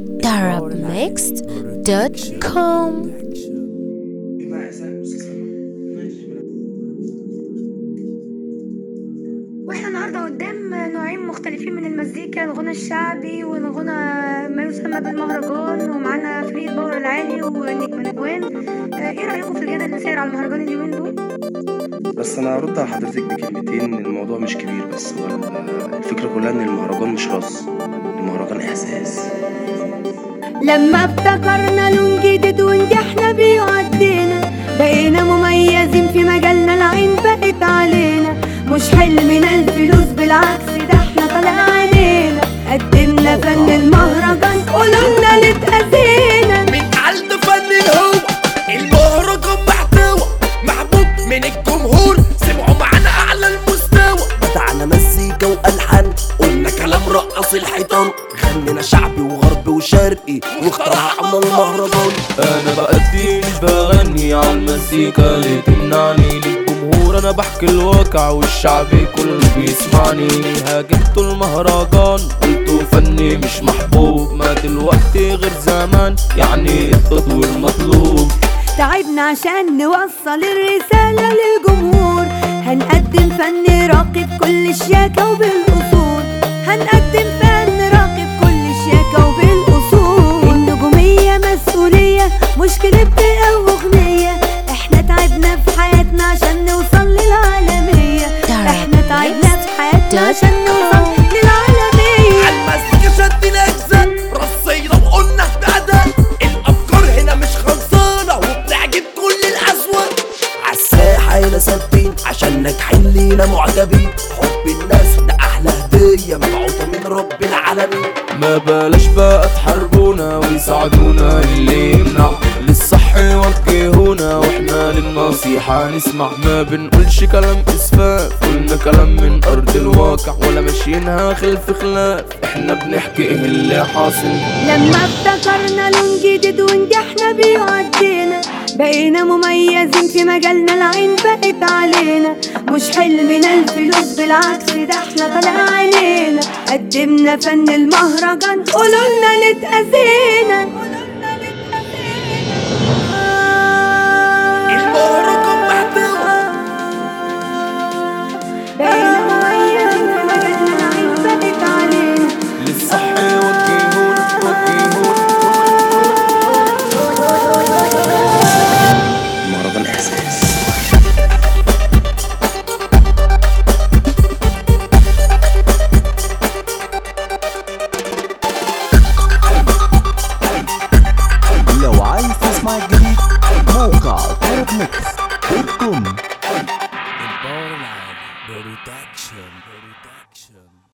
darabmixed.com واحنا النهارده قدام نوعين مختلفين من المزيكا الغنى الشعبي والغنى ما يسمى بالمهرجان ومعانا فريد باور العالي ونجم نجوان آه، ايه رايكم في الجدل اللي ساير على المهرجان اليومين دول بس انا هرد على حضرتك بكلمتين إن الموضوع مش كبير بس هو ال- الفكرة كلها ان المهرجان مش رقص المهرجان احساس لما افتكرنا لون جديد ونجحنا بيه وعدينا بقينا مميزين في مجالنا العين بقت علينا مش حلمنا الفلوس بالعكس ده احنا طالع علينا قدمنا فن المهرجان قولولنا اللي اتأذينا من عند فن الهوى المهرجان محتوى محبوب من الجمهور سمعوا معانا اعلى المستوى بدعنا مزيكا والحان قلنا كلام رقص الحيطان غنينا شعبي وغربي وشرقي واخترعنا المهرجان انا بأدي مش بغني على المزيكا اللي تمنعني للجمهور انا بحكي الواقع والشعب كله بيسمعني هاجمتوا المهرجان قلتوا فني مش محبوب ما دلوقتي غير زمان يعني التطوير مطلوب تعبنا عشان نوصل الرسالة للجمهور هنقدم فن راقي بكل الشياكة وبالأصول هنقدم فن راقي بكل الشياكة وبالأصول النجومية مسؤولية مش كليب أو أغنية احنا تعبنا في حياتنا عشان نوصل للعالمية احنا تعبنا في حياتنا عشان نوصل للعالمية عالمزيكا شدنا اجزاء رصينا وقلنا اهتدى الافكار هنا مش خلصانه وبتعجب كل الاذواق عالساحه هنا ثابتين عشان ناجحين لينا معجبين حب الناس ده احلى هديه مبعوثه من رب العالمين ما بلاش بقى تحاربونا ويساعدونا اللي يمنع للصح يوجهونا واحنا للنصيحة نسمع ما بنقولش كلام اسفاف قلنا كلام من ارض الواقع ولا ماشيينها خلف خلاف احنا بنحكي ايه اللي حاصل لما افتكرنا لون جديد ونجحنا بيه وعدينا بقينا مميزين في مجالنا العين بقت علينا مش حلمنا الفلوس بالعكس ده احنا طالع علينا قدمنا فن المهرجان قولولنا اللي اتأذينا المهرجان محتوى بقينا مميزين في مجالنا العين بقت علينا للصح يوجهونا يوجهونا المهرجان احساس لو عايز تسمع الجديد موقع طرب ميكس دوت كوم الباور العالي برودكشن